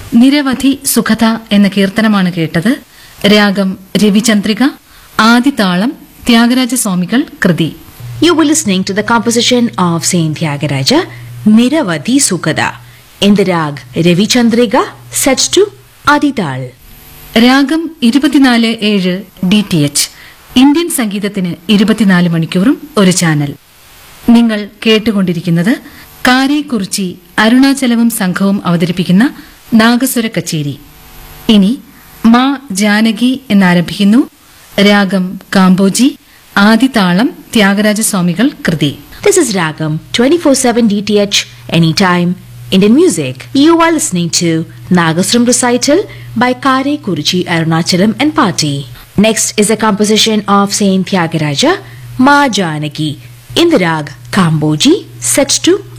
നിരവധി സുഖത എന്ന കീർത്തനമാണ് കേട്ടത് രാഗം രവിചന്ദ്രിക ആദിതാളം ത്യാഗരാജസ്വാമികൾ കൃതി You were listening to the composition of Saint Tyagaraja, Niravadi Sukada, in the rag Ravi Chandriga, set to Adital. രാഗം ഇരുപത്തിനാല് ഏഴ് ഡി ടി എച്ച് ഇന്ത്യൻ സംഗീതത്തിന് ഇരുപത്തിനാല് മണിക്കൂറും ഒരു ചാനൽ നിങ്ങൾ കേട്ടുകൊണ്ടിരിക്കുന്നത് കാരേക്കുറിച്ചി അരുണാചലവും സംഘവും അവതരിപ്പിക്കുന്ന നാഗസ്വര കച്ചേരി ഇനി മാ ജാനകി എന്നാരംഭിക്കുന്നു രാഗം കാമ്പോജി ആദിതാളം ത്യാഗരാജസ്വാമികൾ കൃതി This is Ragam 24/7 DTH anytime Indian music. You are listening to Nagasram recital by Kare Kuruchi Arunachalam and Party. Next is a composition of Saint Tyagaraja, Ma Janaki, in the rag Kamboji, set to